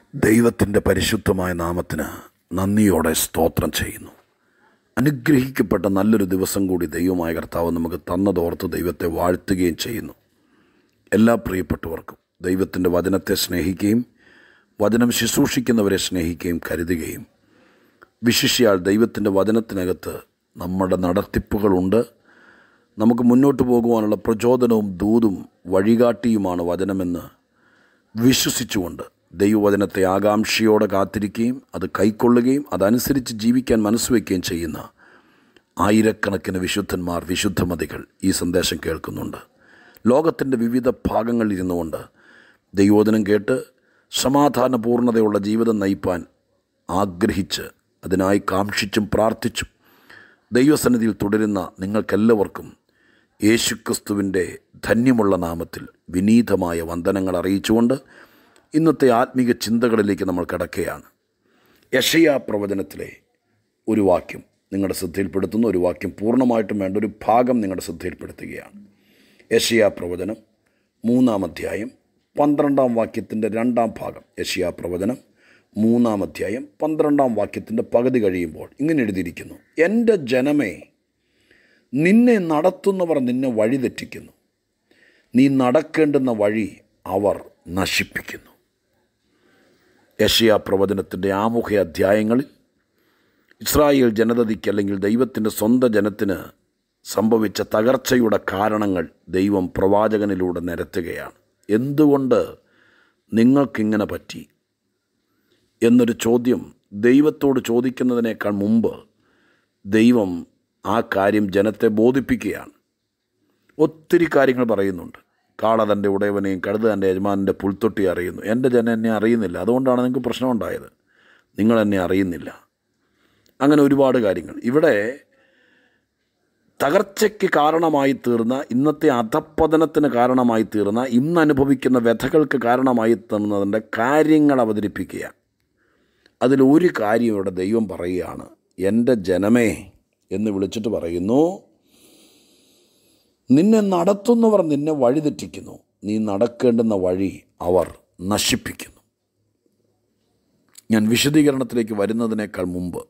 ദൈവത്തിൻ്റെ പരിശുദ്ധമായ നാമത്തിന് നന്ദിയോടെ സ്തോത്രം ചെയ്യുന്നു അനുഗ്രഹിക്കപ്പെട്ട നല്ലൊരു ദിവസം കൂടി ദൈവമായ കർത്താവ് നമുക്ക് തന്നതോർത്ത് ദൈവത്തെ വാഴ്ത്തുകയും ചെയ്യുന്നു എല്ലാ പ്രിയപ്പെട്ടവർക്കും ദൈവത്തിൻ്റെ വചനത്തെ സ്നേഹിക്കുകയും വചനം ശുശ്രൂഷിക്കുന്നവരെ സ്നേഹിക്കുകയും കരുതുകയും വിശിഷ്യാൽ ദൈവത്തിൻ്റെ വചനത്തിനകത്ത് നമ്മുടെ നടത്തിപ്പുകളുണ്ട് നമുക്ക് മുന്നോട്ട് പോകുവാനുള്ള പ്രചോദനവും ദൂതും വഴികാട്ടിയുമാണ് വചനമെന്ന് വിശ്വസിച്ചുകൊണ്ട് ദൈവവചനത്തെ ആകാംക്ഷയോടെ കാത്തിരിക്കുകയും അത് കൈക്കൊള്ളുകയും അതനുസരിച്ച് ജീവിക്കാൻ മനസ്സുവെക്കുകയും ചെയ്യുന്ന ആയിരക്കണക്കിന് വിശുദ്ധന്മാർ വിശുദ്ധമതികൾ ഈ സന്ദേശം കേൾക്കുന്നുണ്ട് ലോകത്തിൻ്റെ വിവിധ ഭാഗങ്ങളിൽ ഇരുന്നുകൊണ്ട് ദൈവോധനം കേട്ട് സമാധാനപൂർണതയുള്ള ജീവിതം നയിപ്പാൻ ആഗ്രഹിച്ച് അതിനായി കാക്ഷിച്ചും പ്രാർത്ഥിച്ചും ദൈവസന്നിധിയിൽ തുടരുന്ന നിങ്ങൾക്കെല്ലാവർക്കും യേശുക്രിസ്തുവിൻ്റെ ധന്യമുള്ള നാമത്തിൽ വിനീതമായ വന്ദനങ്ങൾ അറിയിച്ചുകൊണ്ട് ഇന്നത്തെ ആത്മീക ചിന്തകളിലേക്ക് നമ്മൾ കിടക്കുകയാണ് യഷയ പ്രവചനത്തിലെ ഒരു വാക്യം നിങ്ങളുടെ ശ്രദ്ധയിൽപ്പെടുത്തുന്ന ഒരു വാക്യം പൂർണ്ണമായിട്ടും വേണ്ട ഒരു ഭാഗം നിങ്ങളുടെ ശ്രദ്ധയിൽപ്പെടുത്തുകയാണ് യഷയ പ്രവചനം മൂന്നാം അധ്യായം പന്ത്രണ്ടാം വാക്യത്തിൻ്റെ രണ്ടാം ഭാഗം യഷയ പ്രവചനം മൂന്നാം അധ്യായം പന്ത്രണ്ടാം വാക്യത്തിൻ്റെ പകുതി കഴിയുമ്പോൾ ഇങ്ങനെ എഴുതിയിരിക്കുന്നു എൻ്റെ ജനമേ നിന്നെ നടത്തുന്നവർ നിന്നെ വഴിതെറ്റിക്കുന്നു നീ നടക്കേണ്ടുന്ന വഴി അവർ നശിപ്പിക്കുന്നു യഷയ പ്രവചനത്തിൻ്റെ ആമുഖ അധ്യായങ്ങളിൽ ഇസ്രായേൽ ജനതയ്ക്ക് അല്ലെങ്കിൽ ദൈവത്തിൻ്റെ സ്വന്തം ജനത്തിന് സംഭവിച്ച തകർച്ചയുടെ കാരണങ്ങൾ ദൈവം പ്രവാചകനിലൂടെ നിരത്തുകയാണ് എന്തുകൊണ്ട് നിങ്ങൾക്കിങ്ങനെ പറ്റി എന്നൊരു ചോദ്യം ദൈവത്തോട് ചോദിക്കുന്നതിനേക്കാൾ മുമ്പ് ദൈവം ആ കാര്യം ജനത്തെ ബോധിപ്പിക്കുകയാണ് ഒത്തിരി കാര്യങ്ങൾ പറയുന്നുണ്ട് കാള തൻ്റെ ഉടയവനെയും കഴുത തൻ്റെ യജമാനൻ്റെ പുൽത്തൊട്ടി അറിയുന്നു എൻ്റെ ജനം എന്നെ അറിയുന്നില്ല അതുകൊണ്ടാണ് നിങ്ങൾക്ക് പ്രശ്നമുണ്ടായത് നിങ്ങൾ എന്നെ അറിയുന്നില്ല അങ്ങനെ ഒരുപാട് കാര്യങ്ങൾ ഇവിടെ തകർച്ചയ്ക്ക് കാരണമായി തീർന്ന ഇന്നത്തെ അധപ്പതനത്തിന് കാരണമായി തീർന്ന ഇന്ന് അനുഭവിക്കുന്ന വ്യഥകൾക്ക് കാരണമായി തീർന്നതിൻ്റെ കാര്യങ്ങൾ അവതരിപ്പിക്കുക അതിൽ ഒരു കാര്യം ഇവിടെ ദൈവം പറയുകയാണ് എൻ്റെ ജനമേ എന്ന് വിളിച്ചിട്ട് പറയുന്നു നിന്നെ നടത്തുന്നവർ നിന്നെ വഴിതെറ്റിക്കുന്നു നീ നടക്കേണ്ടുന്ന വഴി അവർ നശിപ്പിക്കുന്നു ഞാൻ വിശദീകരണത്തിലേക്ക് വരുന്നതിനേക്കാൾ മുമ്പ്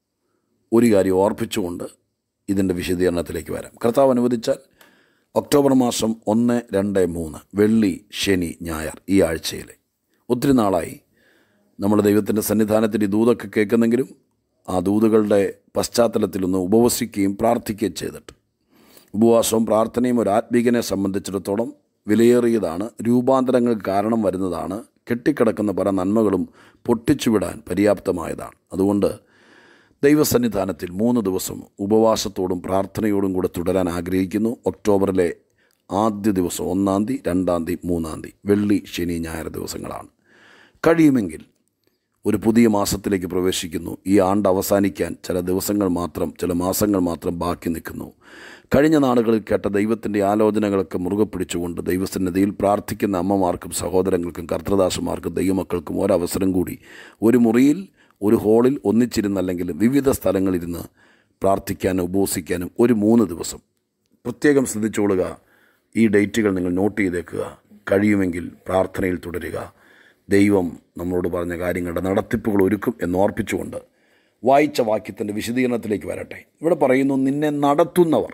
ഒരു കാര്യം ഓർപ്പിച്ചുകൊണ്ട് ഇതിൻ്റെ വിശദീകരണത്തിലേക്ക് വരാം കർത്താവ് അനുവദിച്ചാൽ ഒക്ടോബർ മാസം ഒന്ന് രണ്ട് മൂന്ന് വെള്ളി ശനി ഞായർ ഈ ആഴ്ചയിൽ ഒത്തിരി നാളായി നമ്മൾ ദൈവത്തിൻ്റെ സന്നിധാനത്തിൽ ഈ ദൂതൊക്കെ കേൾക്കുന്നെങ്കിലും ആ ദൂതുകളുടെ പശ്ചാത്തലത്തിലൊന്ന് ഉപവസിക്കുകയും പ്രാർത്ഥിക്കുകയും ചെയ്തിട്ട് ഉപവാസവും പ്രാർത്ഥനയും ഒരു ആത്മീകനെ സംബന്ധിച്ചിടത്തോളം വിലയേറിയതാണ് രൂപാന്തരങ്ങൾക്ക് കാരണം വരുന്നതാണ് കെട്ടിക്കിടക്കുന്ന പല നന്മകളും പൊട്ടിച്ചുവിടാൻ പര്യാപ്തമായതാണ് അതുകൊണ്ട് ദൈവസന്നിധാനത്തിൽ മൂന്ന് ദിവസം ഉപവാസത്തോടും പ്രാർത്ഥനയോടും കൂടെ തുടരാൻ ആഗ്രഹിക്കുന്നു ഒക്ടോബറിലെ ആദ്യ ദിവസം ഒന്നാം തീയതി രണ്ടാം തീയതി മൂന്നാം തീയതി വെള്ളി ശനി ഞായർ ദിവസങ്ങളാണ് കഴിയുമെങ്കിൽ ഒരു പുതിയ മാസത്തിലേക്ക് പ്രവേശിക്കുന്നു ഈ ആണ്ട് അവസാനിക്കാൻ ചില ദിവസങ്ങൾ മാത്രം ചില മാസങ്ങൾ മാത്രം ബാക്കി നിൽക്കുന്നു കഴിഞ്ഞ നാളുകളിൽ കേട്ട ദൈവത്തിൻ്റെ ആലോചനകളൊക്കെ മുറുകെ പിടിച്ചുകൊണ്ട് ദൈവസന്നിധിയിൽ പ്രാർത്ഥിക്കുന്ന അമ്മമാർക്കും സഹോദരങ്ങൾക്കും കർത്തദാസന്മാർക്കും ദൈവമക്കൾക്കും ഒരവസരം കൂടി ഒരു മുറിയിൽ ഒരു ഹോളിൽ ഒന്നിച്ചിരുന്നല്ലെങ്കിലും വിവിധ സ്ഥലങ്ങളിരുന്ന് പ്രാർത്ഥിക്കാനും ഉപവസിക്കാനും ഒരു മൂന്ന് ദിവസം പ്രത്യേകം ശ്രദ്ധിച്ചുകൊള്ളുക ഈ ഡേറ്റുകൾ നിങ്ങൾ നോട്ട് ചെയ്തേക്കുക കഴിയുമെങ്കിൽ പ്രാർത്ഥനയിൽ തുടരുക ദൈവം നമ്മളോട് പറഞ്ഞ കാര്യങ്ങളുടെ നടത്തിപ്പുകൾ ഒരുക്കും എന്നോർപ്പിച്ചുകൊണ്ട് വായിച്ച വാക്യത്തിൻ്റെ വിശദീകരണത്തിലേക്ക് വരട്ടെ ഇവിടെ പറയുന്നു നിന്നെ നടത്തുന്നവർ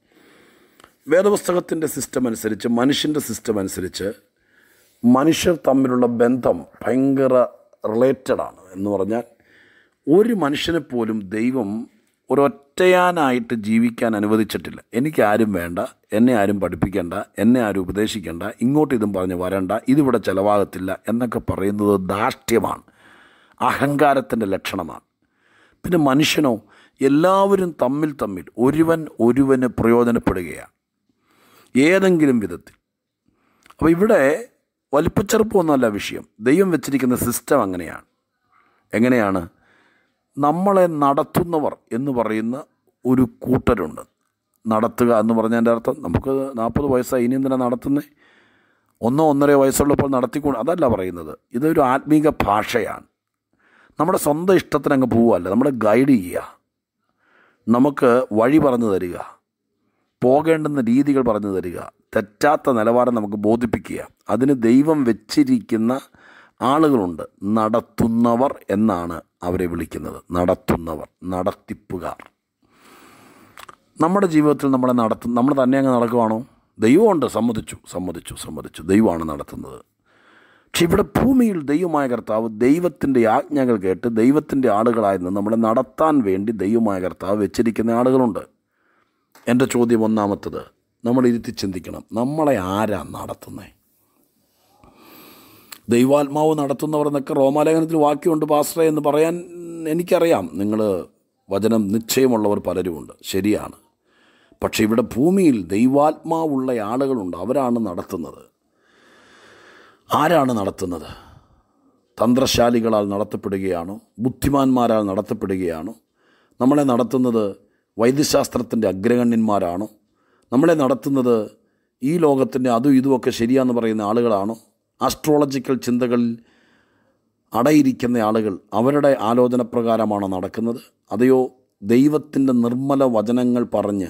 വേദപുസ്തകത്തിൻ്റെ സിസ്റ്റം അനുസരിച്ച് മനുഷ്യൻ്റെ സിസ്റ്റം അനുസരിച്ച് മനുഷ്യർ തമ്മിലുള്ള ബന്ധം ഭയങ്കര റിലേറ്റഡാണ് എന്ന് പറഞ്ഞാൽ ഒരു മനുഷ്യനെ പോലും ദൈവം ഒരൊറ്റയാനായിട്ട് ജീവിക്കാൻ അനുവദിച്ചിട്ടില്ല എനിക്ക് ആരും വേണ്ട എന്നെ ആരും പഠിപ്പിക്കേണ്ട എന്നെ ആരും ഉപദേശിക്കേണ്ട ഇങ്ങോട്ട് ഇതും പറഞ്ഞ് വരണ്ട ഇതിവിടെ ചിലവാകത്തില്ല എന്നൊക്കെ പറയുന്നത് ധാർഷ്ട്യമാണ് അഹങ്കാരത്തിൻ്റെ ലക്ഷണമാണ് പിന്നെ മനുഷ്യനോ എല്ലാവരും തമ്മിൽ തമ്മിൽ ഒരുവൻ ഒരുവന് പ്രയോജനപ്പെടുകയാണ് ഏതെങ്കിലും വിധത്തിൽ അപ്പോൾ ഇവിടെ വലിപ്പച്ചെറുപ്പമൊന്നുമല്ല വിഷയം ദൈവം വെച്ചിരിക്കുന്ന സിസ്റ്റം അങ്ങനെയാണ് എങ്ങനെയാണ് നമ്മളെ നടത്തുന്നവർ എന്ന് പറയുന്ന ഒരു കൂട്ടരുണ്ട് നടത്തുക എന്ന് പറഞ്ഞതിൻ്റെ അർത്ഥം നമുക്ക് നാൽപ്പത് വയസ്സായി ഇനി എന്തിനാണ് നടത്തുന്നത് ഒന്നോ ഒന്നര വയസ്സുള്ളപ്പോൾ നടത്തിക്കൊണ്ട് അതല്ല പറയുന്നത് ഇതൊരു ആത്മീക ഭാഷയാണ് നമ്മുടെ സ്വന്തം ഇഷ്ടത്തിന് അങ്ങ് പോവുകയല്ല നമ്മളെ ഗൈഡ് ചെയ്യുക നമുക്ക് വഴി പറഞ്ഞു തരിക പോകേണ്ടുന്ന രീതികൾ പറഞ്ഞു തരിക തെറ്റാത്ത നിലവാരം നമുക്ക് ബോധിപ്പിക്കുക അതിന് ദൈവം വെച്ചിരിക്കുന്ന ആളുകളുണ്ട് നടത്തുന്നവർ എന്നാണ് അവരെ വിളിക്കുന്നത് നടത്തുന്നവർ നടത്തിപ്പുകാർ നമ്മുടെ ജീവിതത്തിൽ നമ്മളെ നടത്തു നമ്മൾ തന്നെ അങ്ങ് നടക്കുവാണോ ദൈവമുണ്ട് സമ്മതിച്ചു സമ്മതിച്ചു സമ്മതിച്ചു ദൈവമാണ് നടത്തുന്നത് പക്ഷെ ഇവിടെ ഭൂമിയിൽ ദൈവമായ കർത്താവ് ദൈവത്തിൻ്റെ ആജ്ഞകൾ കേട്ട് ദൈവത്തിൻ്റെ ആളുകളായിരുന്നു നമ്മളെ നടത്താൻ വേണ്ടി ദൈവമായ കർത്താവ് വെച്ചിരിക്കുന്ന ആളുകളുണ്ട് എൻ്റെ ചോദ്യം ഒന്നാമത്തത് നമ്മൾ ഇരുത്തി ചിന്തിക്കണം നമ്മളെ ആരാ നടത്തുന്നത് ദൈവാത്മാവ് നടത്തുന്നവർ എന്നൊക്കെ റോമാലേഖനത്തിൽ വാക്യമുണ്ട് പാസ്റ്ററെ എന്ന് പറയാൻ എനിക്കറിയാം നിങ്ങൾ വചനം നിശ്ചയമുള്ളവർ പലരുമുണ്ട് ശരിയാണ് പക്ഷെ ഇവിടെ ഭൂമിയിൽ ദൈവാത്മാവുള്ള ആളുകളുണ്ട് അവരാണ് നടത്തുന്നത് ആരാണ് നടത്തുന്നത് തന്ത്രശാലികളാൽ നടത്തപ്പെടുകയാണോ ബുദ്ധിമാന്മാരാൽ നടത്തപ്പെടുകയാണോ നമ്മളെ നടത്തുന്നത് വൈദ്യശാസ്ത്രത്തിൻ്റെ അഗ്രഗണ്യന്മാരാണോ നമ്മളെ നടത്തുന്നത് ഈ ലോകത്തിൻ്റെ അതും ഇതുമൊക്കെ ശരിയാന്ന് പറയുന്ന ആളുകളാണോ ആസ്ട്രോളജിക്കൽ ചിന്തകളിൽ അടയിരിക്കുന്ന ആളുകൾ അവരുടെ ആലോചന പ്രകാരമാണോ നടക്കുന്നത് അതെയോ ദൈവത്തിൻ്റെ നിർമ്മല വചനങ്ങൾ പറഞ്ഞ്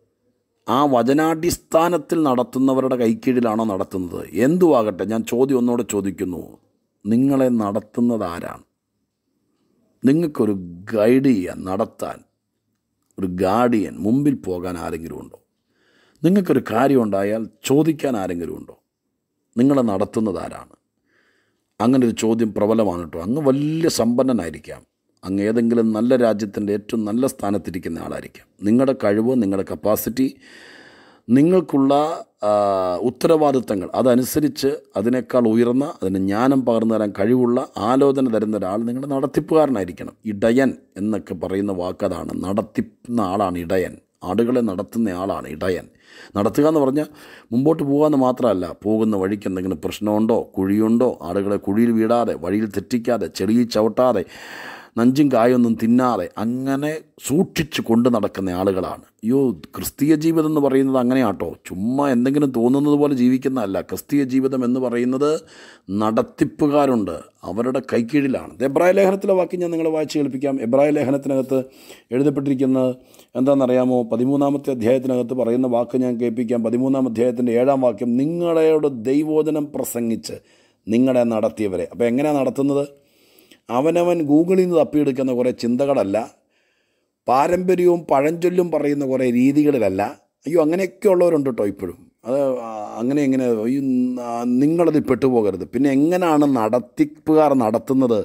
ആ വചനാടിസ്ഥാനത്തിൽ നടത്തുന്നവരുടെ കൈക്കീഴിലാണോ നടത്തുന്നത് എന്തുവാകട്ടെ ഞാൻ ചോദ്യം ഒന്നുകൂടെ ചോദിക്കുന്നു നിങ്ങളെ നടത്തുന്നത് ആരാണ് നിങ്ങൾക്കൊരു ഗൈഡ് ചെയ്യാൻ നടത്താൻ ഒരു ഗാർഡിയൻ മുമ്പിൽ പോകാൻ ആരെങ്കിലും ഉണ്ടോ നിങ്ങൾക്കൊരു കാര്യം ഉണ്ടായാൽ ചോദിക്കാൻ ആരെങ്കിലും ഉണ്ടോ നിങ്ങളെ നടത്തുന്നത് ആരാണ് അങ്ങനെ ഒരു ചോദ്യം പ്രബലമാണ് കേട്ടോ അങ്ങ് വലിയ സമ്പന്നനായിരിക്കാം അങ്ങ് ഏതെങ്കിലും നല്ല രാജ്യത്തിൻ്റെ ഏറ്റവും നല്ല സ്ഥാനത്തിരിക്കുന്ന ആളായിരിക്കാം നിങ്ങളുടെ കഴിവ് നിങ്ങളുടെ കപ്പാസിറ്റി നിങ്ങൾക്കുള്ള ആ, ഉത്തരവാദിത്തങ്ങൾ അതനുസരിച്ച് അതിനേക്കാൾ ഉയർന്ന അതിന് ജ്ഞാനം പകർന്നു തരാൻ കഴിവുള്ള ആലോചന തരുന്ന ഒരാൾ നിങ്ങളുടെ നടത്തിപ്പുകാരനായിരിക്കണം ഇടയൻ എന്നൊക്കെ പറയുന്ന വാക്കതാണ് നടത്തിക്കുന്ന ആളാണ് ഇടയൻ ആടുകളെ നടത്തുന്ന ആളാണ് ഇടയൻ നടത്തുക എന്ന് പറഞ്ഞാൽ മുമ്പോട്ട് പോകാമെന്ന് മാത്രമല്ല പോകുന്ന വഴിക്ക് എന്തെങ്കിലും പ്രശ്നമുണ്ടോ കുഴിയുണ്ടോ ആളുകളെ കുഴിയിൽ വീടാതെ വഴിയിൽ തെറ്റിക്കാതെ ചെളിയിൽ ചവിട്ടാതെ നഞ്ചും കായൊന്നും തിന്നാതെ അങ്ങനെ സൂക്ഷിച്ച് കൊണ്ട് നടക്കുന്ന ആളുകളാണ് അയ്യോ ക്രിസ്തീയ ജീവിതം എന്ന് പറയുന്നത് അങ്ങനെയാട്ടോ ചുമ്മാ എന്തെങ്കിലും തോന്നുന്നത് പോലെ ജീവിക്കുന്നതല്ല ക്രിസ്തീയ ജീവിതം എന്ന് പറയുന്നത് നടത്തിപ്പുകാരുണ്ട് അവരുടെ കൈക്കീഴിലാണ് ഇത് എബ്രായ ലേഖനത്തിലെ വാക്യം ഞാൻ നിങ്ങളെ വായിച്ച് കേൾപ്പിക്കാം എബ്രായ ലേഖനത്തിനകത്ത് എഴുതപ്പെട്ടിരിക്കുന്നത് എന്താണെന്നറിയാമോ പതിമൂന്നാമത്തെ അധ്യായത്തിനകത്ത് പറയുന്ന വാക്ക് ഞാൻ കേൾപ്പിക്കാം പതിമൂന്നാം അധ്യായത്തിൻ്റെ ഏഴാം വാക്യം നിങ്ങളോട് ദൈവോചനം പ്രസംഗിച്ച് നിങ്ങളെ നടത്തിയവരെ അപ്പോൾ എങ്ങനെയാണ് നടത്തുന്നത് അവനവൻ ഗൂഗിളിൽ നിന്ന് തപ്പിയെടുക്കുന്ന കുറേ ചിന്തകളല്ല പാരമ്പര്യവും പഴഞ്ചൊല്ലും പറയുന്ന കുറേ രീതികളിലല്ല അയ്യോ അങ്ങനെയൊക്കെ ഉള്ളവരുണ്ട് കേട്ടോ ഇപ്പോഴും അത് ആ, അങ്ങനെ എങ്ങനെ ഈ ന- നിങ്ങളതിൽ പെട്ടുപോകരുത് പിന്നെ എങ്ങനെയാണ് നടത്തിപ്പുകാർ നടത്തുന്നത്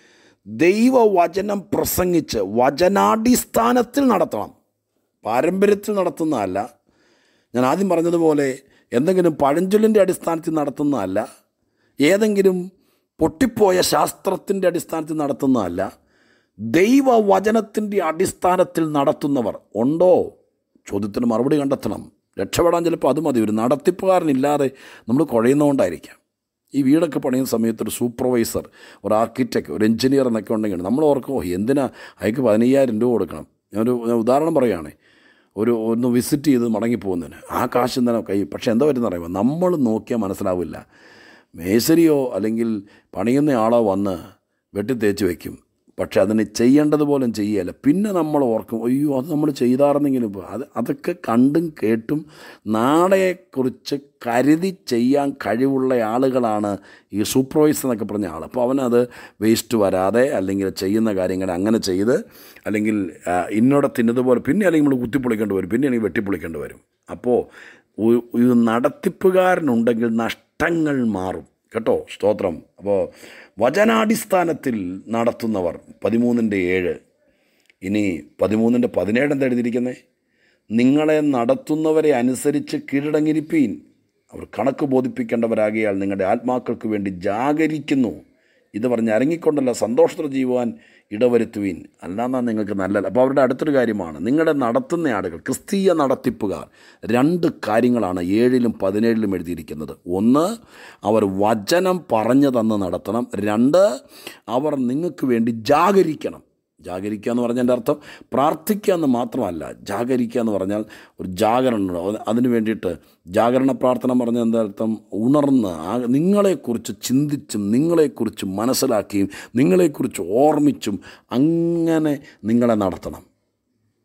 ദൈവവചനം പ്രസംഗിച്ച് വചനാടിസ്ഥാനത്തിൽ നടത്തണം പാരമ്പര്യത്തിൽ നടത്തുന്നതല്ല ഞാൻ ആദ്യം പറഞ്ഞതുപോലെ എന്തെങ്കിലും പഴഞ്ചൊല്ലിൻ്റെ അടിസ്ഥാനത്തിൽ നടത്തുന്നതല്ല ഏതെങ്കിലും പൊട്ടിപ്പോയ ശാസ്ത്രത്തിൻ്റെ അടിസ്ഥാനത്തിൽ നടത്തുന്നതല്ല ദൈവവചനത്തിൻ്റെ അടിസ്ഥാനത്തിൽ നടത്തുന്നവർ ഉണ്ടോ ചോദ്യത്തിന് മറുപടി കണ്ടെത്തണം രക്ഷപ്പെടാൻ ചിലപ്പോൾ അത് മതി ഒരു നടത്തിപ്പുകാരനില്ലാതെ നമ്മൾ കുഴയുന്നതുകൊണ്ടായിരിക്കാം ഈ വീടൊക്കെ പണിയുന്ന സമയത്ത് ഒരു സൂപ്പർവൈസർ ഒരു ആർക്കിടെക്ട് ഒരു എഞ്ചിനീയർ എന്നൊക്കെ ഉണ്ടെങ്കിൽ നമ്മൾ ഓർക്കും "ഓ, എന്തിനാ അയാൾക്ക് പതിനയ്യായിരം രൂപ കൊടുക്കണം ഞാനൊരു ഞാൻ ഉദാഹരണം പറയുകയാണേ ഒരു ഒന്ന് വിസിറ്റ് ചെയ്ത് മടങ്ങിപ്പോകുന്നതിന് ആ കാശ് എന്തിനാ കൈ പക്ഷേ എന്താ പറ്റുന്ന അറിയുമോ നമ്മൾ നോക്കിയാൽ മനസ്സിലാവില്ല മേശരിയോ അല്ലെങ്കിൽ പണിയുന്ന ആളോ വന്ന് വെട്ടി തേച്ച് വയ്ക്കും പക്ഷെ അതിന് ചെയ്യേണ്ടതുപോലെ ചെയ്യുകയല്ല പിന്നെ നമ്മൾ ഓർക്കും അയ്യോ അത് നമ്മൾ ചെയ്തായിരുന്നെങ്കിലും ഇപ്പോൾ അത് അതൊക്കെ കണ്ടും കേട്ടും നാളെക്കുറിച്ച് കരുതി ചെയ്യാൻ കഴിവുള്ള ആളുകളാണ് ഈ സൂപ്പർവൈസർ എന്നൊക്കെ പറഞ്ഞ ആൾ അപ്പോൾ അവനത് വേസ്റ്റ് വരാതെ അല്ലെങ്കിൽ ചെയ്യുന്ന കാര്യങ്ങൾ അങ്ങനെ ചെയ്ത് അല്ലെങ്കിൽ ആ, ഇന്നോടെ തിന്നതുപോലെ പിന്നെ അല്ലെങ്കിൽ നമ്മൾ കുത്തിപ്പൊളിക്കേണ്ടി വരും പിന്നെ അല്ലെങ്കിൽ വെട്ടിപ്പൊളിക്കേണ്ടി വരും അപ്പോൾ ഒരു- ഒരു നടത്തിപ്പുകാരനുണ്ടെങ്കിൽ നഷ്ടങ്ങൾ മാറും കേട്ടോ സ്തോത്രം അപ്പോൾ വചനാടിസ്ഥാനത്തിൽ നടത്തുന്നവർ പതിമൂന്നിൻ്റെ ഏഴ് ഇനി പതിമൂന്നിൻ്റെ പതിനേഴ് എന്താ എഴുതിയിരിക്കുന്നത് നിങ്ങളെ നടത്തുന്നവരെ അനുസരിച്ച് കീഴടങ്ങിരിപ്പീൻ അവർ കണക്ക് ബോധിപ്പിക്കേണ്ടവരാകിയാൽ നിങ്ങളുടെ ആത്മാക്കൾക്ക് വേണ്ടി ജാഗരിക്കുന്നു ഇത് പറഞ്ഞ് അരങ്ങിക്കൊണ്ടല്ല സന്തോഷത്തോടെ ചെയ്യുവാൻ ഇടവരുത്തുവീൻ അല്ലാന്നാ നിങ്ങൾക്ക് നല്ലത് അപ്പോൾ അവരുടെ അടുത്തൊരു കാര്യമാണ് നിങ്ങളെ നടത്തുന്ന ആളുകൾ ക്രിസ്തീയ നടത്തിപ്പുകാർ രണ്ട് കാര്യങ്ങളാണ് ഏഴിലും പതിനേഴിലും എഴുതിയിരിക്കുന്നത് ഒന്ന് അവർ വചനം പറഞ്ഞു തന്ന് നടത്തണം രണ്ട് അവർ നിങ്ങൾക്ക് വേണ്ടി ജാഗരിക്കണം ജാഗരിക്കുക എന്ന് പറഞ്ഞതിൻ്റെ അർത്ഥം പ്രാർത്ഥിക്കുക എന്ന് മാത്രമല്ല ജാഗരിക്കുക എന്ന് പറഞ്ഞാൽ ഒരു ജാഗരണം ഉണ്ട്. അത് അതിന് വേണ്ടിയിട്ട് ജാഗരണ പ്രാർത്ഥന പറഞ്ഞ എന്താ അർത്ഥം ഉണർന്ന് ആ നിങ്ങളെക്കുറിച്ച് ചിന്തിച്ചും നിങ്ങളെക്കുറിച്ച് മനസ്സിലാക്കിയും നിങ്ങളെക്കുറിച്ച് ഓർമ്മിച്ചും അങ്ങനെ നിങ്ങളെ നടത്തണം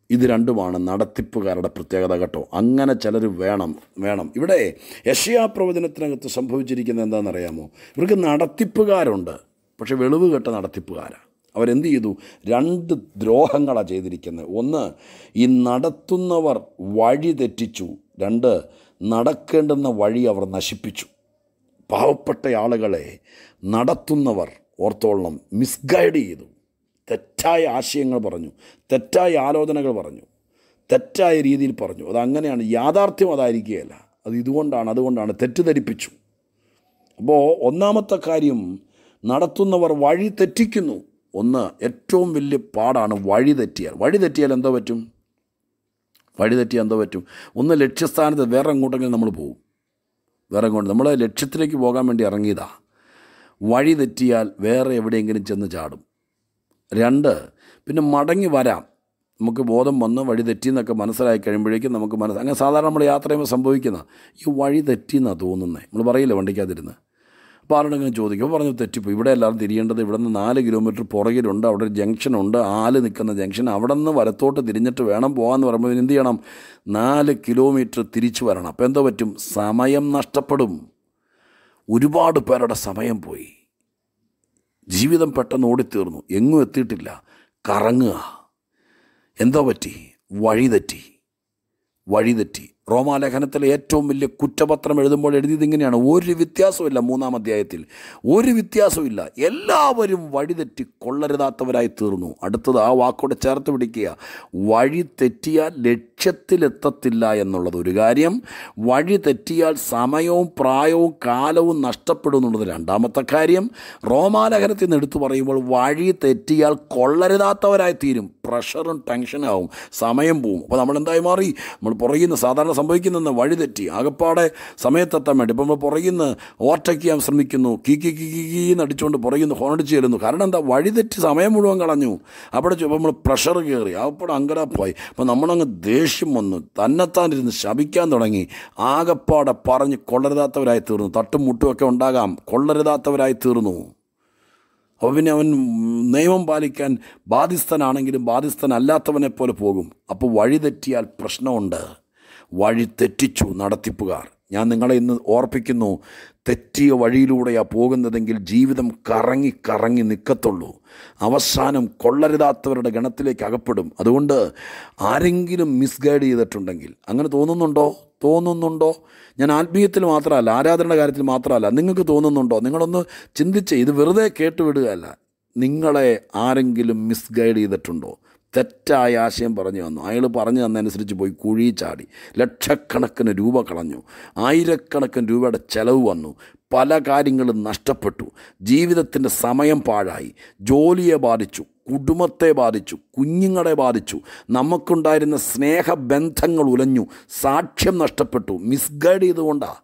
ഇത് രണ്ടുമാണ് നടത്തിപ്പുകാരുടെ പ്രത്യേകത കേട്ടോ അങ്ങനെ ചിലർ വേണം വേണം ഇവിടെ യശയാ പ്രവചനത്തിനകത്ത് സംഭവിച്ചിരിക്കുന്നത് എന്താണെന്നറിയാമോ ഇവർക്ക് നടത്തിപ്പുകാരുണ്ട് പക്ഷെ വെളിവ് കെട്ട നടത്തിപ്പുകാരാണ് അവരെന്ത് ചെയ്തു രണ്ട് ദ്രോഹങ്ങളാണ് ചെയ്തിരിക്കുന്നത് ഒന്ന് ഈ നടത്തുന്നവർ വഴി തെറ്റിച്ചു രണ്ട് നടക്കേണ്ടുന്ന വഴി അവർ നശിപ്പിച്ചു പാവപ്പെട്ട ആളുകളെ നടത്തുന്നവർ ഓർത്തോളണം മിസ്ഗൈഡ് ചെയ്തു തെറ്റായ ആശയങ്ങൾ പറഞ്ഞു തെറ്റായ ആലോചനകൾ പറഞ്ഞു തെറ്റായ രീതിയിൽ പറഞ്ഞു അത് അങ്ങനെയാണ് യാഥാർത്ഥ്യം അതായിരിക്കുകയല്ല അത് ഇതുകൊണ്ടാണ് അതുകൊണ്ടാണ് തെറ്റിദ്ധരിപ്പിച്ചു അപ്പോൾ ഒന്നാമത്തെ കാര്യം നടത്തുന്നവർ വഴി തെറ്റിക്കുന്നു ഒന്ന് ഏറ്റവും വലിയ പാടാണ് വഴി തെറ്റിയാൽ വഴി തെറ്റിയാൽ എന്തോ പറ്റും വഴി തെറ്റിയാൽ എന്തോ പറ്റും ഒന്ന് ലക്ഷ്യസ്ഥാനത്ത് വേറെ എങ്ങോട്ടെങ്കിലും നമ്മൾ പോകും വേറെ എങ്ങോട്ട് നമ്മൾ ലക്ഷ്യത്തിലേക്ക് പോകാൻ വേണ്ടി ഇറങ്ങിയതാ വഴി തെറ്റിയാൽ വേറെ എവിടെയെങ്കിലും ചെന്ന് ചാടും രണ്ട് പിന്നെ മടങ്ങി വരാം നമുക്ക് ബോധം വന്ന് വഴി തെറ്റിയെന്നൊക്കെ മനസ്സിലായി കഴിയുമ്പോഴേക്കും നമുക്ക് മനസ്സ് അങ്ങനെ സാധാരണ നമ്മൾ യാത്ര ചെയ്യുമ്പോൾ സംഭവിക്കുന്ന ഈ വഴി തെറ്റിയെന്നാണ് തോന്നുന്നത് നമ്മൾ പറയില്ല വണ്ടിക്കകത്തിരുന്ന് അപ്പോൾ ആരോടെങ്കിലും ചോദിക്കും പറഞ്ഞു തെറ്റിപ്പോയി ഇവിടെ എല്ലാവരും തിരിയേണ്ടത് ഇവിടെ നിന്ന് നാല് കിലോമീറ്റർ പുറകിലുണ്ട് അവിടെ ഒരു ജംഗ്ഷനുണ്ട് ആല് നിൽക്കുന്ന ജംഗ്ഷൻ അവിടെ നിന്ന് വലത്തോട്ട് തിരിഞ്ഞിട്ട് വേണം പോകാമെന്ന് പറയുമ്പോൾ എന്ത് ചെയ്യണം നാല് കിലോമീറ്റർ തിരിച്ചു വരണം അപ്പോൾ എന്തോ പറ്റും സമയം നഷ്ടപ്പെടും ഒരുപാട് പേരുടെ സമയം പോയി ജീവിതം പെട്ടെന്ന് ഓടിത്തീർന്നു എങ്ങും എത്തിയിട്ടില്ല കറങ്ങുക എന്തോ പറ്റി വഴി തെറ്റി വഴി തെറ്റി റോമാലേഖനത്തിലെ ഏറ്റവും വലിയ കുറ്റപത്രം എഴുതുമ്പോൾ എഴുതിയത് ഇങ്ങനെയാണ് ഒരു വ്യത്യാസമില്ല മൂന്നാം അധ്യായത്തിൽ ഒരു വ്യത്യാസമില്ല എല്ലാവരും വഴിതെറ്റി കൊള്ളരുതാത്തവരായി തീർന്നു അടുത്തത് ആ വാക്കോടെ ചേർത്ത് പിടിക്കുക വഴി തെറ്റിയാൽ ലക്ഷ്യത്തിലെത്തത്തില്ല എന്നുള്ളത് ഒരു കാര്യം വഴി തെറ്റിയാൽ സമയവും പ്രായവും കാലവും നഷ്ടപ്പെടും എന്നുള്ളത് രണ്ടാമത്തെ കാര്യം റോമാലേഖനത്തിൽ നിന്ന് എടുത്തു പറയുമ്പോൾ വഴി തെറ്റിയാൽ കൊള്ളരുതാത്തവരായി തീരും പ്രഷറും ടെൻഷനാവും സമയം പോവും അപ്പോൾ നമ്മൾ എന്തായി മാറി നമ്മൾ പുറകിൽ നിന്ന് സാധാരണ സംഭവിക്കുന്ന വഴി തെറ്റി ആകപ്പാടെ സമയത്തെത്താൻ വേണ്ടി ഇപ്പോൾ നമ്മൾ പുറകിൽ നിന്ന് ഓവർടേക്ക് ചെയ്യാൻ ശ്രമിക്കുന്നു കീ കീ കീ കീ കീന്ന് അടിച്ചുകൊണ്ട് പുറകിൽ നിന്ന് ഹോണടിച്ച് ചെല്ലുന്നു കാരണം എന്താ വഴി തെറ്റി സമയം മുഴുവൻ കളഞ്ഞു അവിടെ ഇപ്പോൾ നമ്മൾ പ്രഷർ കയറി അപ്പോൾ അങ്കരാപ്പായി അപ്പോൾ നമ്മളങ്ങ് ദേഷ്യം വന്നു തന്നെത്താനിരുന്ന് ശപിക്കാൻ തുടങ്ങി ആകപ്പാടെ പറഞ്ഞ് കൊള്ളരുതാത്തവരായി തീർന്നു തട്ടും മുട്ടുമൊക്കെ ഉണ്ടാകാം കൊള്ളരുതാത്തവരായി തീർന്നു അപ്പോൾ പിന്നെ അവൻ നിയമം പാലിക്കാൻ ബാധ്യസ്ഥനാണെങ്കിലും ബാധ്യസ്ഥനല്ലാത്തവനെ പോലെ പോകും അപ്പോൾ വഴി തെറ്റിയാൽ പ്രശ്നമുണ്ട് വഴി തെറ്റിച്ചു നടത്തിപ്പുകാർ ഞാൻ നിങ്ങളെ ഇന്ന് ഓർപ്പിക്കുന്നു തെറ്റിയ വഴിയിലൂടെയാണ് പോകുന്നതെങ്കിൽ ജീവിതം കറങ്ങി കറങ്ങി നിൽക്കത്തുള്ളൂ അവസാനം കൊള്ളരുതാത്തവരുടെ ഗണത്തിലേക്ക് അകപ്പെടും അതുകൊണ്ട് ആരെങ്കിലും മിസ്ഗൈഡ് ചെയ്തിട്ടുണ്ടെങ്കിൽ അങ്ങനെ തോന്നുന്നുണ്ടോ തോന്നുന്നുണ്ടോ ഞാൻ ആത്മീയത്തിൽ മാത്രമല്ല ആരാധനയുടെ കാര്യത്തിൽ മാത്രമല്ല നിങ്ങൾക്ക് തോന്നുന്നുണ്ടോ നിങ്ങളൊന്ന് ചിന്തിച്ച് ഇത് വെറുതെ കേട്ടുവിടുകയല്ല നിങ്ങളെ ആരെങ്കിലും മിസ്ഗൈഡ് ചെയ്തിട്ടുണ്ടോ തെറ്റായ ആശയം പറഞ്ഞു തന്നു അയാൾ പറഞ്ഞു തന്നതനുസരിച്ച് പോയി കുഴി ചാടി ലക്ഷക്കണക്കിന് രൂപ കളഞ്ഞു ആയിരക്കണക്കിന് രൂപയുടെ ചെലവ് വന്നു പല കാര്യങ്ങളും നഷ്ടപ്പെട്ടു ജീവിതത്തിൻ്റെ സമയം പാഴായി ജോലിയെ ബാധിച്ചു കുടുംബത്തെ ബാധിച്ചു കുഞ്ഞുങ്ങളെ ബാധിച്ചു നമുക്കുണ്ടായിരുന്ന സ്നേഹബന്ധങ്ങൾ ഉലഞ്ഞു സാക്ഷ്യം നഷ്ടപ്പെട്ടു മിസ്ഗൈഡ് ചെയ്തുകൊണ്ടാണ്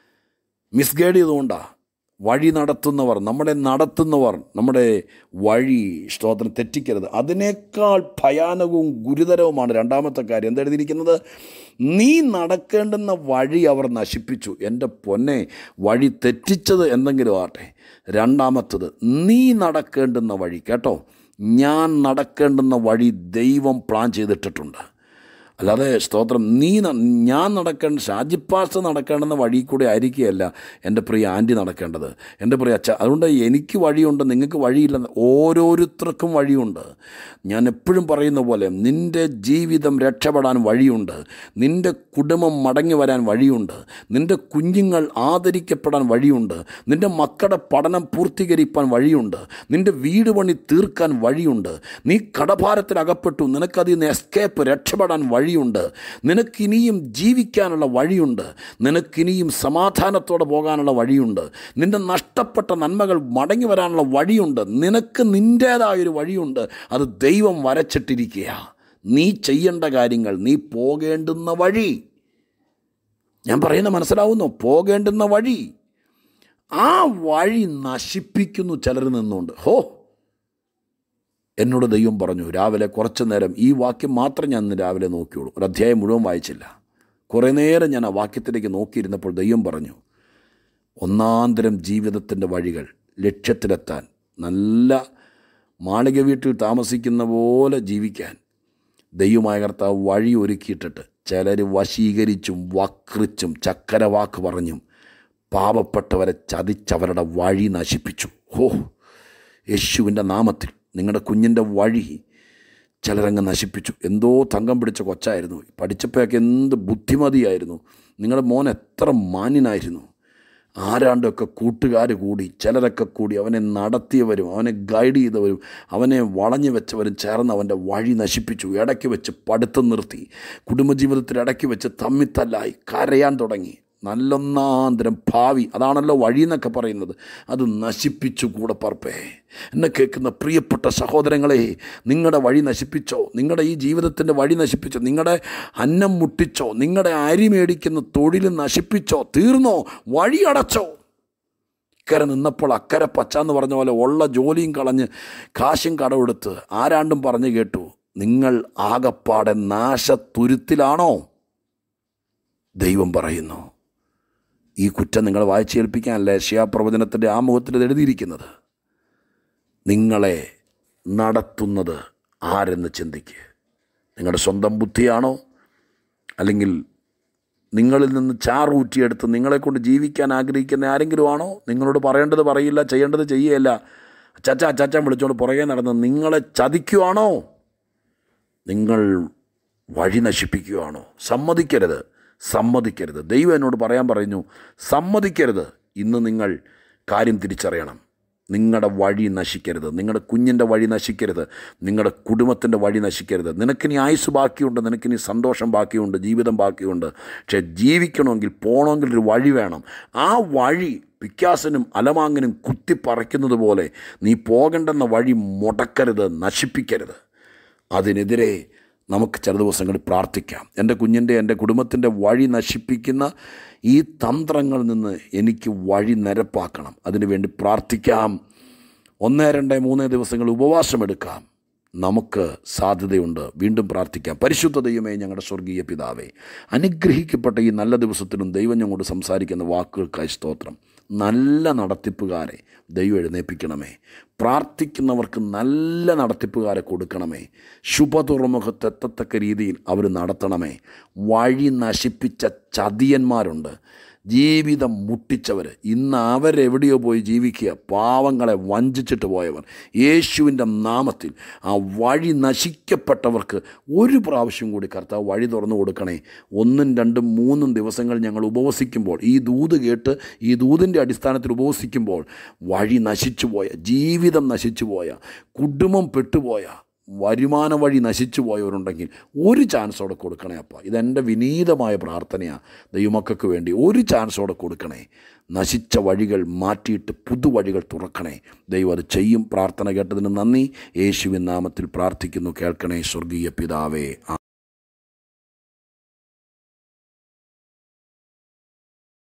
മിസ്ഗൈഡ് ചെയ്തുകൊണ്ടാണ് വഴി നടത്തുന്നവർ നമ്മളെ നടത്തുന്നവർ നമ്മുടെ വഴി സ്തോത്രം തെറ്റിക്കരുത് അതിനേക്കാൾ ഭയാനകവും ഗുരുതരവുമാണ് രണ്ടാമത്തെ കാര്യം എന്തെഴുതിയിരിക്കുന്നത് നീ നടക്കേണ്ടുന്ന വഴി അവർ നശിപ്പിച്ചു എൻ്റെ പൊന്നെ വഴി തെറ്റിച്ചത് എന്തെങ്കിലും ആട്ടെ രണ്ടാമത്തത് നീ നടക്കേണ്ടുന്ന വഴി കേട്ടോ ഞാൻ നടക്കേണ്ടുന്ന വഴി ദൈവം പ്ലാൻ ചെയ്തിട്ടിട്ടുണ്ട് അല്ലാതെ സ്തോത്രം നീ ന- ഞാൻ നടക്കേണ്ട ഷാജിപ്പാസ് നടക്കേണ്ടുന്ന വഴി കൂടെ ആയിരിക്കുകയല്ല എൻ്റെ പ്രിയ ആൻറ്റി നടക്കേണ്ടത് എൻ്റെ പ്രിയ അച്ഛ അതുകൊണ്ട് എനിക്ക് വഴിയുണ്ട് നിങ്ങൾക്ക് വഴിയില്ല ഓരോരുത്തർക്കും വഴിയുണ്ട് ഞാൻ എപ്പോഴും പറയുന്ന പോലെ നിൻ്റെ ജീവിതം രക്ഷപ്പെടാൻ വഴിയുണ്ട് നിൻ്റെ കുടുംബം മടങ്ങി വരാൻ വഴിയുണ്ട് നിൻ്റെ കുഞ്ഞുങ്ങൾ ആദരിക്കപ്പെടാൻ വഴിയുണ്ട് നിൻ്റെ മക്കളുടെ പഠനം പൂർത്തീകരിക്കാൻ വഴിയുണ്ട് നിൻ്റെ വീട് പണി തീർക്കാൻ വഴിയുണ്ട് നീ കടഭാരത്തിൽ അകപ്പെട്ടു നിനക്കതിൽ നിന്ന് എസ്കേപ്പ് രക്ഷപ്പെടാൻ വഴിയുണ്ട് നിനക്കിനിയും ജീവിക്കാനുള്ള വഴിയുണ്ട് നിനക്കിനിയും സമാധാനത്തോടെ പോകാനുള്ള വഴിയുണ്ട് നിൻ്റെ നഷ്ടപ്പെട്ട നന്മകൾ മടങ്ങി വരാനുള്ള വഴിയുണ്ട് നിനക്ക് നിൻ്റേതായൊരു വഴിയുണ്ട് അത് ദൈവം വരച്ചിട്ടിരിക്കുക നീ ചെയ്യേണ്ട കാര്യങ്ങൾ നീ പോകേണ്ടുന്ന വഴി ഞാൻ പറയുന്ന മനസ്സിലാവുന്നു പോകേണ്ടുന്ന വഴി ആ വഴി നശിപ്പിക്കുന്നു ചിലർ നിന്നുകൊണ്ട് ഹോ എന്നോട് ദൈവം പറഞ്ഞു രാവിലെ കുറച്ച് നേരം ഈ വാക്യം മാത്രം ഞാൻ ഇന്ന് രാവിലെ നോക്കിയുള്ളൂ ഒരു അധ്യായം മുഴുവൻ വായിച്ചില്ല കുറേ നേരം ഞാൻ ആ വാക്യത്തിലേക്ക് നോക്കിയിരുന്നപ്പോൾ ദൈവം പറഞ്ഞു ഒന്നാന്തരം ജീവിതത്തിൻ്റെ വഴികൾ ലക്ഷ്യത്തിലെത്താൻ നല്ല മാളിക വീട്ടിൽ താമസിക്കുന്ന പോലെ ജീവിക്കാൻ ദൈവമായ കർത്താവ് വഴി ഒരുക്കിയിട്ടിട്ട് ചിലർ വശീകരിച്ചും വക്രിച്ചും ചക്കര വാക്ക് പറഞ്ഞും പാവപ്പെട്ടവരെ ചതിച്ചവരുടെ വഴി നശിപ്പിച്ചു ഹോ യേശുവിൻ്റെ നാമത്തിൽ നിങ്ങളുടെ കുഞ്ഞിൻ്റെ വഴി ചിലരങ്ങ് നശിപ്പിച്ചു എന്തോ തങ്കം പിടിച്ച കൊച്ചായിരുന്നു പഠിച്ചപ്പോഴൊക്കെ എന്ത് ബുദ്ധിമതിയായിരുന്നു നിങ്ങളുടെ മോൻ എത്ര മാന്യനായിരുന്നു ആരാണ്ടൊക്കെ കൂട്ടുകാർ കൂടി ചിലരൊക്കെ കൂടി അവനെ നടത്തിയവരും അവനെ ഗൈഡ് ചെയ്തവരും അവനെ വളഞ്ഞു വെച്ചവരും ചേർന്ന് അവൻ്റെ വഴി നശിപ്പിച്ചു ഇടയ്ക്ക് വെച്ച് പഠിത്തം നിർത്തി കുടുംബജീവിതത്തിൽ ഇടയ്ക്ക് വെച്ച് തമ്മിത്തല്ലായി കരയാൻ തുടങ്ങി നല്ലൊന്നാന്തരം ഭാവി അതാണല്ലോ വഴി എന്നൊക്കെ പറയുന്നത് അത് നശിപ്പിച്ചു കൂടെ പറപ്പേ എന്നെ കേൾക്കുന്ന പ്രിയപ്പെട്ട സഹോദരങ്ങളെ നിങ്ങളുടെ വഴി നശിപ്പിച്ചോ നിങ്ങളുടെ ഈ ജീവിതത്തിൻ്റെ വഴി നശിപ്പിച്ചോ നിങ്ങളുടെ അന്നം മുട്ടിച്ചോ നിങ്ങളുടെ അരി മേടിക്കുന്ന തൊഴിൽ നശിപ്പിച്ചോ തീർന്നോ വഴി അടച്ചോ ഇക്കരെ നിന്നപ്പോൾ അക്കരെ പച്ച എന്ന് പറഞ്ഞ പോലെ ഉള്ള ജോലിയും കളഞ്ഞ് കാശും കടമെടുത്ത് ആരാണ്ടും പറഞ്ഞു കേട്ടു നിങ്ങൾ ആകപ്പാടെ നാശത്തുരുത്തിലാണോ ദൈവം പറയുന്നു ഈ കുറ്റം നിങ്ങൾ വായിച്ചേൽപ്പിക്കാനല്ല യശയാപ്രവചനത്തിൻ്റെ ആമുഖത്തിൽ ഇത് എഴുതിയിരിക്കുന്നത് നിങ്ങളെ നടത്തുന്നത് ആരെന്ന് ചിന്തിക്കുക നിങ്ങളുടെ സ്വന്തം ബുദ്ധിയാണോ അല്ലെങ്കിൽ നിങ്ങളിൽ നിന്ന് ചാറൂറ്റിയെടുത്ത് നിങ്ങളെക്കൊണ്ട് ജീവിക്കാൻ ആഗ്രഹിക്കുന്ന ആരെങ്കിലും ആണോ നിങ്ങളോട് പറയേണ്ടത് പറയില്ല ചെയ്യേണ്ടത് ചെയ്യുകയല്ല ചച്ച ചച്ച വിളിച്ചുകൊണ്ട് പുറകെ നടന്ന് നിങ്ങളെ ചതിക്കുവാണോ നിങ്ങൾ വഴി നശിപ്പിക്കുകയാണോ സമ്മതിക്കരുത് സമ്മതിക്കരുത് ദൈവം എന്നോട് പറയാൻ പറയുന്നു സമ്മതിക്കരുത് ഇന്ന് നിങ്ങൾ കാര്യം തിരിച്ചറിയണം നിങ്ങളുടെ വഴി നശിക്കരുത് നിങ്ങളുടെ കുഞ്ഞിൻ്റെ വഴി നശിക്കരുത് നിങ്ങളുടെ കുടുംബത്തിൻ്റെ വഴി നശിക്കരുത് നിനക്കിനി ആയുസ് ബാക്കിയുണ്ട് നിനക്കിനി സന്തോഷം ബാക്കിയുണ്ട് ജീവിതം ബാക്കിയുണ്ട് പക്ഷേ ജീവിക്കണമെങ്കിൽ പോകണമെങ്കിൽ ഒരു വഴി വേണം ആ വഴി പിക്കാസനും അലമാങ്ങനും കുത്തിപ്പറയ്ക്കുന്നത് പോലെ നീ പോകേണ്ടെന്ന വഴി മുടക്കരുത് നശിപ്പിക്കരുത് അതിനെതിരെ നമുക്ക് ചില ദിവസങ്ങളിൽ പ്രാർത്ഥിക്കാം എൻ്റെ കുഞ്ഞിൻ്റെ എൻ്റെ കുടുംബത്തിൻ്റെ വഴി നശിപ്പിക്കുന്ന ഈ തന്ത്രങ്ങളിൽ നിന്ന് എനിക്ക് വഴി നിരപ്പാക്കണം അതിനുവേണ്ടി പ്രാർത്ഥിക്കാം ഒന്ന് രണ്ട് മൂന്ന് ദിവസങ്ങൾ ഉപവാസമെടുക്കാം നമുക്ക് സാധ്യതയുണ്ട് വീണ്ടും പ്രാർത്ഥിക്കാം പരിശുദ്ധ ദൈവമേ ഞങ്ങളുടെ സ്വർഗീയ പിതാവേ അനുഗ്രഹിക്കപ്പെട്ട ഈ നല്ല ദിവസത്തിലും ദൈവം ഞങ്ങളോട് സംസാരിക്കുന്ന വാക്കുകൾക്കായി സ്തോത്രം നല്ല നടത്തിപ്പുകാരെ ദൈവം എഴുന്നേൽപ്പിക്കണമേ പ്രാർത്ഥിക്കുന്നവർക്ക് നല്ല നടത്തിപ്പുകാരെ കൊടുക്കണമേ ശുഭതുറമുഖത്തെത്തത്തക്ക രീതിയിൽ അവർ നടത്തണമേ വഴി നശിപ്പിച്ച ചതിയന്മാരുണ്ട് ജീവിതം മുട്ടിച്ചവർ ഇന്ന് അവരെവിടെയോ പോയി ജീവിക്കുക പാവങ്ങളെ വഞ്ചിച്ചിട്ട് പോയവർ യേശുവിൻ്റെ നാമത്തിൽ ആ വഴി നശിക്കപ്പെട്ടവർക്ക് ഒരു പ്രാവശ്യം കൂടി കർത്താവ് വഴി തുറന്നു കൊടുക്കണേ ഒന്നും രണ്ടും മൂന്നും ദിവസങ്ങൾ ഞങ്ങൾ ഉപവസിക്കുമ്പോൾ ഈ ദൂത് കേട്ട് ഈ ദൂതിൻ്റെ അടിസ്ഥാനത്തിൽ ഉപവസിക്കുമ്പോൾ വഴി നശിച്ചു പോയ ജീവിതം നശിച്ചു പോയ കുടുംബം പെട്ടുപോയ വരുമാന വഴി നശിച്ചു പോയവരുണ്ടെങ്കിൽ ഒരു ചാൻസോടെ കൊടുക്കണേ അപ്പ ഇതെൻ്റെ വിനീതമായ പ്രാർത്ഥനയാണ് ദൈവമക്കൾക്ക് വേണ്ടി ഒരു ചാൻസോടെ കൊടുക്കണേ നശിച്ച വഴികൾ മാറ്റിയിട്ട് പുതുവഴികൾ തുറക്കണേ ദൈവം അത് ചെയ്യും പ്രാർത്ഥന കേട്ടതിന് നന്ദി യേശുവിൻ നാമത്തിൽ പ്രാർത്ഥിക്കുന്നു കേൾക്കണേ സ്വർഗീയ പിതാവേ